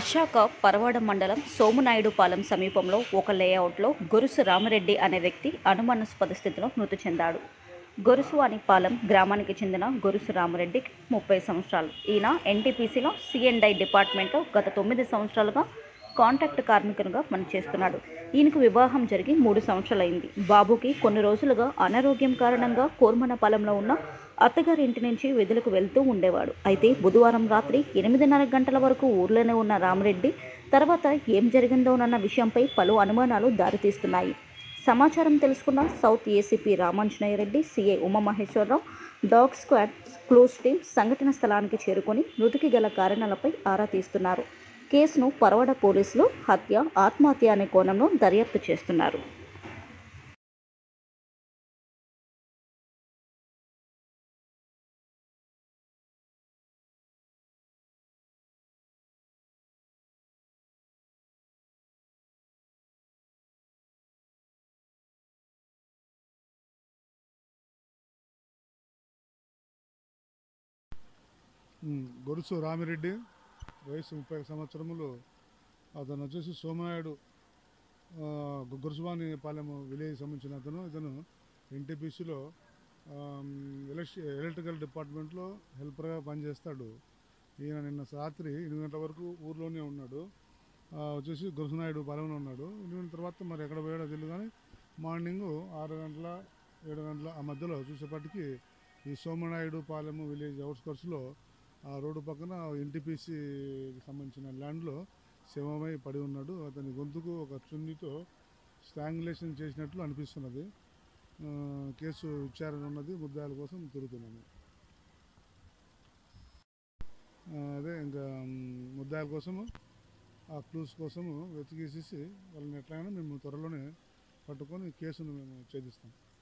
విశాఖ పరవాడ మండలం సోమునాయుడుపాలెం సమీపంలో ఒక లేఅవుట్లో గొరుసు రామరెడ్డి అనే వ్యక్తి అనుమానాస్పద స్థితిలో మృతి చెందాడు గొరుసు అని పాలెం గ్రామానికి చెందిన గొరుసు రామరెడ్డి ముప్పై సంవత్సరాలు ఈయన ఎన్టీపీసీలో సిఎండ్ఐ డిపార్ట్మెంట్లో గత తొమ్మిది సంవత్సరాలుగా కాంట్రాక్ట్ కార్మికునిగా పనిచేస్తున్నాడు ఈయనకు వివాహం జరిగి మూడు సంవత్సరాలైంది బాబుకి కొన్ని రోజులుగా అనారోగ్యం కారణంగా కోర్మనపాలెంలో ఉన్న అత్తగారి ఇంటి నుంచి విధులకు వెళ్తూ ఉండేవాడు అయితే బుధవారం రాత్రి ఎనిమిదిన్నర గంటల వరకు ఊర్లోనే ఉన్న రామరెడ్డి తర్వాత ఏం జరిగిందోనన్న విషయంపై పలు అనుమానాలు దారితీస్తున్నాయి సమాచారం తెలుసుకున్న south ACP Ramanjaneya Reddy CA Umamaheswara Rao dog squad clues team సంఘటన స్థలానికి చేరుకొని మృతికి గల కారణాలపై ఆరా తీస్తున్నారు కేసును పరవడ పోలీసులు హత్య ఆత్మహత్య అనే కోణంలో దర్యాప్తు చేస్తున్నారు ఉమ్, గొరుసు రామిరెడ్డి వయసు ముప్పై సంవత్సరములు అతను వచ్చేసి సోమనాయుడు ఆ, గు- గురుసువాని పాలెం విలేజ్ సంబంధించిన అతను ఇతను ఎన్టీపీసీలో ఎలక్ట్రికల్ డిపార్ట్మెంట్లో హెల్పర్గా పనిచేస్తాడు ఈయన నిన్న రాత్రి ఎనిమిది గంటల వరకు ఊర్లోనే ఉన్నాడు ఆ, వచ్చేసి గురుసునాయుడు పాలెంలో ఉన్నాడు ఎనిమిది గంటల తర్వాత మరి ఎక్కడ పోయాడో తెలియదు కానీ మార్నింగ్ ఆరు గంటల ఏడు గంటల ఆ మధ్యలో చూసేపటికి ఈ సోమనాయుడు పాలెము విలేజ్ అవుట్స్కర్ట్స్లో ఆ రోడ్డు పక్కన ఎన్టీపీసీకి సంబంధించిన ల్యాండ్లో శవమై పడి ఉన్నాడు అతని గొంతుకు ఒక చున్నీతో స్ట్రాంగులేషన్ చేసినట్లు అనిపిస్తున్నది ఆ, కేసు విచారణ ఉన్నది ముద్దాయిల కోసం తిరుగుతున్నాము ఆ, అదే ఇంకా మ్, ముద్దాయిల కోసము ఆ క్లూస్ కోసము వెతికేసేసి వాళ్ళని ఎట్లయినా మేము త్వరలోనే పట్టుకొని కేసును మేము ఛేదిస్తాం